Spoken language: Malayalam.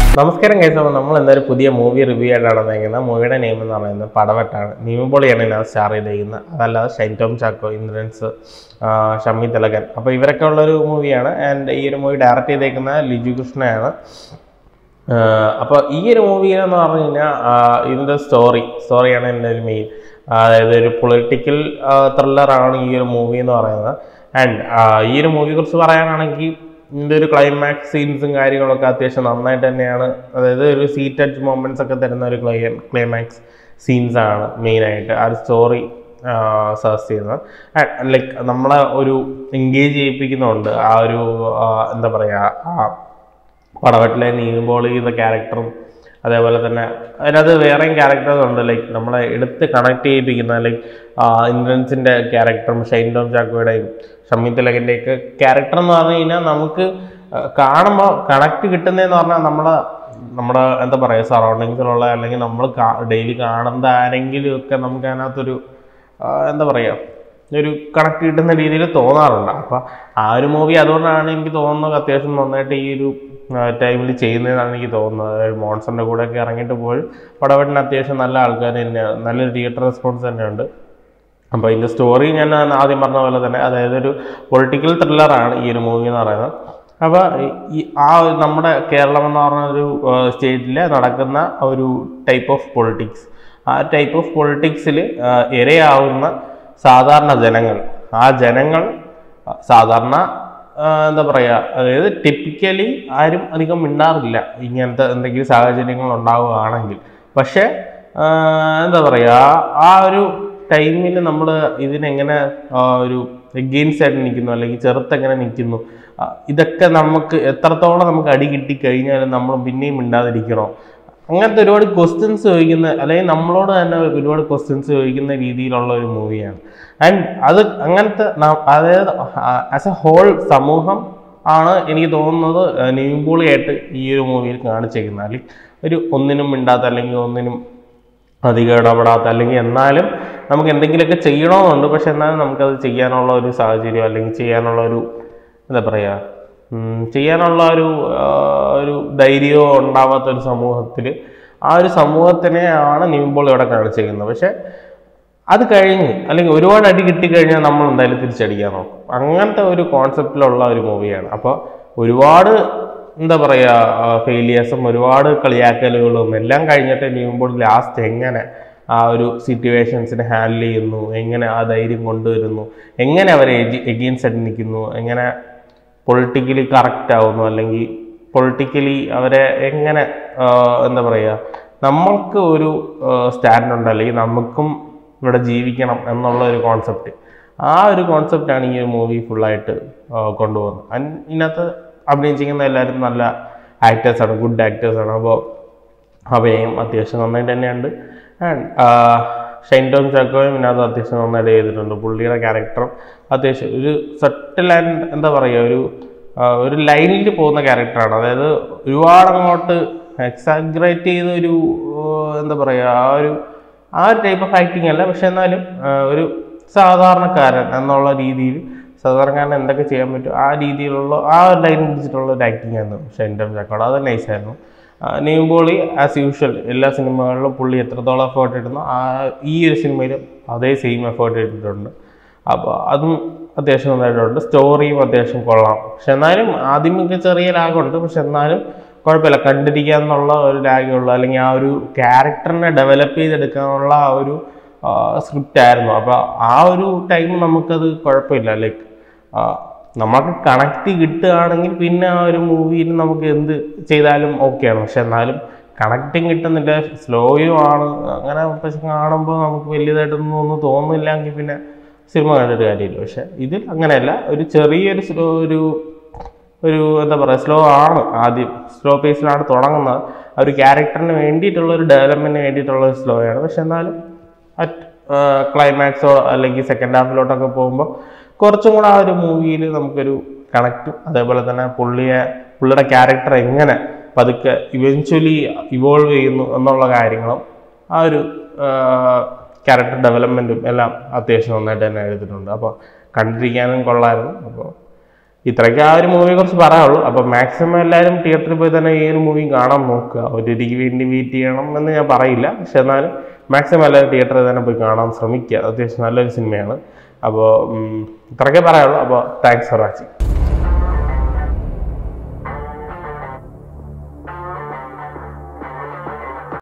നമസ്കാരം കേസ് അപ്പോൾ നമ്മൾ എന്തായാലും പുതിയ മൂവി റിവ്യൂ ആയിട്ടാണ് വന്നേക്കുന്നത് മൂവിയുടെ നെയിം എന്ന് പറയുന്നത് പടവട്ടാണ് നീമബോളിയാണ് ഇതിനകത്ത് സ്റ്റാർ ചെയ്തേക്കുന്നത് അതല്ലാതെ ഷൈൻ ടോം ചാക്കോ ഇന്ദ്രൻസ് ഷമ്മി തിലകൻ അപ്പോൾ ഇവരൊക്കെ ഉള്ളൊരു മൂവിയാണ് ആൻഡ് ഈ ഒരു മൂവി ഡയറക്റ്റ് ചെയ്തേക്കുന്ന ലിജു കൃഷ്ണയാണ് അപ്പോൾ ഈ ഒരു മൂവി എന്ന് പറഞ്ഞു കഴിഞ്ഞാൽ ഇതിൻ്റെ സ്റ്റോറി സ്റ്റോറിയാണ് എൻ്റെ ഒരു മെയിൻ അതായത് ഒരു പൊളിറ്റിക്കൽ ത്രില്ലറാണ് ഈ ഒരു മൂവി എന്ന് പറയുന്നത് ആൻഡ് ഈ ഒരു മൂവിയെ കുറിച്ച് പറയാനാണെങ്കിൽ ഇതിൻ്റെ ഒരു ക്ലൈമാക്സ് സീൻസും കാര്യങ്ങളൊക്കെ അത്യാവശ്യം നന്നായിട്ട് തന്നെയാണ് അതായത് ഒരു സീ ടച്ച് മൊമെൻറ്റ്സ് ഒക്കെ തരുന്ന ഒരു ക്ലൈ ക്ലൈമാക്സ് സീൻസ് ആണ് മെയിനായിട്ട് ആ ഒരു സ്റ്റോറി സെർച്ച് ചെയ്യുന്നത് ലൈക്ക് നമ്മളെ ഒരു എൻഗേജ് ചെയ്യിപ്പിക്കുന്നുണ്ട് ആ ഒരു ആ, എന്താ പറയുക ആ പടവട്ടിലെ നീങ്ങുമ്പോൾ ചെയ്യുന്ന ക്യാരക്ടറും അതേപോലെ തന്നെ അതിനകത്ത് വേറെയും ക്യാരക്ടേഴ്സ് ഉണ്ട് ലൈക്ക് നമ്മളെ എടുത്ത് കണക്ട് ചെയ്യിപ്പിക്കുന്ന ലൈക്ക് ഇന്ദ്രൻസിൻ്റെ ക്യാരക്ടറും ഷൈൻ ടോം ചാക്കോയുടെയും ഷമ്മി തിലകൻ്റെയൊക്കെ ക്യാരക്ടർ എന്ന് പറഞ്ഞു കഴിഞ്ഞാൽ നമുക്ക് കാണുമ്പോൾ കണക്ട് കിട്ടുന്നതെന്ന് പറഞ്ഞാൽ നമ്മളെ നമ്മുടെ എന്താ പറയുക സറൗണ്ടിങ്സിലുള്ള അല്ലെങ്കിൽ നമ്മൾ ഡെയിലി കാണുന്ന ആരെങ്കിലും ഒക്കെ നമുക്ക് അതിനകത്തൊരു ആ, എന്താ പറയുക ഒരു കണക്ട് കിട്ടുന്ന രീതിയിൽ തോന്നാറുണ്ട് അപ്പോൾ ആ ഒരു മൂവി അതുകൊണ്ടാണ് എനിക്ക് തോന്നുന്നത് അത്യാവശ്യം നന്നായിട്ട് ഈ ഒരു ടൈമിൽ ചെയ്യുന്നതെന്നാണ് എനിക്ക് തോന്നുന്നത് അതായത് മോൺസറിൻ്റെ കൂടെ ഒക്കെ ഇറങ്ങിയിട്ട് പോയി പടവട്ടിന് അത്യാവശ്യം നല്ല ആൾക്കാർ തന്നെയാണ് നല്ലൊരു തിയേറ്റർ റെസ്പോൺസ് തന്നെയുണ്ട് അപ്പോൾ ഇതിൻ്റെ സ്റ്റോറി ഞാൻ ആദ്യം പറഞ്ഞ പോലെ തന്നെ അതായത് ഒരു പൊളിറ്റിക്കൽ ത്രില്ലറാണ് ഈ ഒരു മൂവി എന്ന് പറയുന്നത് അപ്പോൾ ഈ ആ ഒരു നമ്മുടെ കേരളം എന്ന് പറഞ്ഞ ഒരു സ്റ്റേറ്റിൽ നടക്കുന്ന ഒരു ടൈപ്പ് ഓഫ് പൊളിറ്റിക്സ് ആ ടൈപ്പ് ഓഫ് പൊളിറ്റിക്സിൽ ഇരയാവുന്ന സാധാരണ ജനങ്ങൾ ആ ജനങ്ങൾ ആ, സാധാരണ ആ, എന്താ പറയുക അതായത് ടിപ്പിക്കലി ആരും അധികം മിണ്ടാറില്ല ഇങ്ങനത്തെ എന്തെങ്കിലും സാഹചര്യങ്ങൾ ഉണ്ടാവുകയാണെങ്കിൽ പക്ഷേ ആ, എന്താ പറയുക ആ ഒരു ടൈമിൽ നമ്മൾ ഇതിനെങ്ങനെ ആ, ഒരു എഗെയിൻസ്റ്റ് ആയിട്ട് നിൽക്കുന്നു അല്ലെങ്കിൽ ചെറുത്തെങ്ങനെ നിൽക്കുന്നു ആ, ഇതൊക്കെ നമുക്ക് എത്രത്തോളം നമുക്ക് അടി കിട്ടിക്കഴിഞ്ഞാലും നമ്മൾ പിന്നെയും മിണ്ടാതിരിക്കണോ അങ്ങനത്തെ ഒരുപാട് ക്വസ്റ്റ്യൻസ് ചോദിക്കുന്ന അല്ലെങ്കിൽ നമ്മളോട് തന്നെ ഒരുപാട് ക്വസ്റ്റ്യൻസ് ചോദിക്കുന്ന രീതിയിലുള്ള ഒരു മൂവിയാണ് ആൻഡ് അത് അങ്ങനത്തെ ന- അതായത് ആസ് എ ഹോൾ സമൂഹം ആണ് എനിക്ക് തോന്നുന്നത് നീമ്പൂളിയായിട്ട് ഈ ഒരു മൂവിയിൽ കാണിച്ചേക്കുന്നത് അല്ലെങ്കിൽ ഒരു ഒന്നിനും മിണ്ടാത്ത അല്ലെങ്കിൽ ഒന്നിനും അധികം ഇടപെടാത്ത അല്ലെങ്കിൽ എന്നാലും നമുക്ക് എന്തെങ്കിലുമൊക്കെ ചെയ്യണമെന്നുണ്ട് പക്ഷെ എന്നാലും നമുക്കത് ചെയ്യാനുള്ള ഒരു സാഹചര്യം അല്ലെങ്കിൽ ചെയ്യാനുള്ള ഒരു എന്താ പറയുക ഉം, ചെയ്യാനുള്ള ഒരു ആ, ഒരു ധൈര്യമോ ഉണ്ടാവാത്ത ഒരു സമൂഹത്തിൽ ആ ഒരു സമൂഹത്തിനെയാണ് നിവിമ്പോൾ ഇവിടെ കാണിച്ചിരിക്കുന്നത് പക്ഷെ അത് കഴിഞ്ഞ് അല്ലെങ്കിൽ ഒരുപാട് അടി കിട്ടിക്കഴിഞ്ഞാൽ നമ്മൾ എന്തായാലും തിരിച്ചടിക്കാൻ നോക്കും അങ്ങനത്തെ ഒരു കോൺസെപ്റ്റിലുള്ള ഒരു മൂവിയാണ് അപ്പോൾ ഒരുപാട് എന്താ പറയുക ഫെയിലിയേഴ്സും ഒരുപാട് കളിയാക്കലുകളും എല്ലാം കഴിഞ്ഞിട്ട് നീങ്ങുമ്പോൾ ലാസ്റ്റ് എങ്ങനെ ആ ഒരു സിറ്റുവേഷൻസിനെ ഹാൻഡിൽ ചെയ്യുന്നു എങ്ങനെ ആ ധൈര്യം കൊണ്ടുവരുന്നു എങ്ങനെ അവരെ എഗെയിൻസ്റ്റ് ആയിട്ട് നിൽക്കുന്നു എങ്ങനെ പൊളിറ്റിക്കലി കറക്റ്റ് ആവുന്നു അല്ലെങ്കിൽ പൊളിറ്റിക്കലി അവരെ എങ്ങനെ ആ, എന്താ പറയുക നമ്മൾക്ക് ഒരു സ്റ്റാൻഡ് ഉണ്ട് അല്ലെങ്കിൽ നമുക്കും ഇവിടെ ജീവിക്കണം എന്നുള്ള ഒരു കോൺസെപ്റ്റ് ആ ഒരു കോൺസെപ്റ്റാണ് ഈ ഒരു മൂവി ഫുള്ളായിട്ട് കൊണ്ടുപോകുന്നത് അൻ ഇതിനകത്ത് അഭിനയിച്ചിരിക്കുന്ന എല്ലാവരും നല്ല ആക്ടേഴ്സാണ് ഗുഡ് ആക്ടേഴ്സാണ് അപ്പോൾ അഭിനയം അത്യാവശ്യം നന്നായിട്ട് തന്നെയുണ്ട് ആൻഡ് ഷൈൻ ടോം ചാക്കോയും ഇതിനകത്ത് അത്യാവശ്യം നന്നായിട്ട് ചെയ്തിട്ടുണ്ട് പുള്ളിയുടെ ക്യാരക്ടറും അത്യാവശ്യം ഒരു സട്ടിൽ ആൻഡ് എന്താ പറയുക ഒരു ആ, ഒരു ലൈനിൽ പോകുന്ന ക്യാരക്ടറാണ് അതായത് ഒരുപാട് അങ്ങോട്ട് എക്സാഗ്രേറ്റ് ചെയ്ത ഒരു ആ, എന്താ പറയുക ആ ഒരു ആ ഒരു ടൈപ്പ് ഓഫ് ആക്ടിങ് അല്ല പക്ഷെ എന്നാലും ആ, ഒരു സാധാരണക്കാരൻ എന്നുള്ള രീതിയിൽ സാധാരണക്കാരൻ എന്തൊക്കെ ചെയ്യാൻ പറ്റും ആ രീതിയിലുള്ള ആ ഒരു ലൈൻ പിടിച്ചിട്ടുള്ള ഒരു ആക്ടിങ് ആയിരുന്നു ഷൈൻ ടോം ചാക്കോട് അത് നൈസായിരുന്നു നെയ്മ്പോളി ആസ് യൂഷ്വൽ എല്ലാ സിനിമകളിലും പുള്ളി എത്രത്തോളം എഫേർട്ട് ഇടുന്നു ആ ഈ ഒരു സിനിമയിലും അതേ സെയിം എഫേർട്ട് ഇട്ടിട്ടുണ്ട് അപ്പോൾ അതും അത്യാവശ്യം നന്നായിട്ടുണ്ട് സ്റ്റോറിയും അത്യാവശ്യം കൊള്ളാം പക്ഷെ എന്നാലും ആദ്യമൊക്കെ ചെറിയ ലാഗുണ്ട് പക്ഷെ എന്നാലും കുഴപ്പമില്ല കണ്ടിരിക്കാന്നുള്ള ഒരു ലാഗുള്ള അല്ലെങ്കിൽ ആ ഒരു ക്യാരക്ടറിനെ ഡെവലപ്പ് ചെയ്തെടുക്കാനുള്ള ആ ഒരു സ്ക്രിപ്റ്റ് ആയിരുന്നു അപ്പോൾ ആ ഒരു ടൈം നമുക്കത് കുഴപ്പമില്ല ലൈക്ക് നമുക്ക് കണക്ട് കിട്ടുകയാണെങ്കിൽ പിന്നെ ആ ഒരു മൂവിയിൽ നമുക്ക് എന്ത് ചെയ്താലും ഓക്കെയാണ് പക്ഷെ എന്നാലും കണക്റ്റിങ് കിട്ടുന്നില്ല സ്ലോയും ആണ് അങ്ങനെ പക്ഷെ കാണുമ്പോൾ നമുക്ക് വലിയതായിട്ടൊന്നും ഒന്നും തോന്നുന്നില്ലെങ്കിൽ പിന്നെ സിനിമ കണ്ടിട്ട് കാര്യമില്ല പക്ഷെ ഇതിൽ അങ്ങനെയല്ല ഒരു ചെറിയൊരു സ്ലോ ഒരു ഒരു എന്താ പറയുക സ്ലോ ആണ് ആദ്യം സ്ലോ പേസിലാണ് തുടങ്ങുന്നത് ആ ഒരു ക്യാരക്ടറിന് വേണ്ടിയിട്ടുള്ള ഒരു ഡെവലപ്മെന്റിന് വേണ്ടിയിട്ടുള്ള ഒരു സ്ലോ ആണ് പക്ഷെ എന്നാലും അറ്റ് ക്ലൈമാക്സോ അല്ലെങ്കിൽ സെക്കൻഡ് ഹാഫിലോട്ടൊക്കെ പോകുമ്പോൾ കുറച്ചും കൂടെ ആ ഒരു മൂവിയിൽ നമുക്കൊരു കണക്റ്റും അതേപോലെ തന്നെ പുള്ളിയെ പുള്ളിയുടെ ക്യാരക്ടർ എങ്ങനെ പതുക്കെ ഇവൻച്വലി ഇവോൾവ് ചെയ്യുന്നു എന്നുള്ള കാര്യങ്ങളും ആ ഒരു ക്യാരക്ടർ ഡെവലപ്മെൻറ്റും എല്ലാം അത്യാവശ്യം നന്നായിട്ട് തന്നെ എഴുതിയിട്ടുണ്ട് അപ്പോൾ കണ്ടിരിക്കാനും കൊള്ളായിരുന്നു അപ്പോൾ ഇത്രയ്ക്ക് ആ ഒരു മൂവിയെ കുറിച്ച് പറയാനുള്ളൂ അപ്പോൾ മാക്സിമം എല്ലാവരും തിയേറ്ററിൽ പോയി തന്നെ ഈ ഒരു മൂവി കാണാൻ നോക്കുക ഒരിക്ക് വേണ്ടി വെയിറ്റ് ചെയ്യണം എന്ന് ഞാൻ പറയില്ല പക്ഷെ എന്നാലും മാക്സിമം എല്ലാവരും തിയേറ്ററിൽ തന്നെ പോയി കാണാൻ ശ്രമിക്കുക അത്യാവശ്യം നല്ലൊരു സിനിമയാണ് അപ്പോൾ ഇത്രയൊക്കെ പറയാനുള്ളൂ അപ്പോൾ താങ്ക്സ് ഫോർ വാച്ചിങ്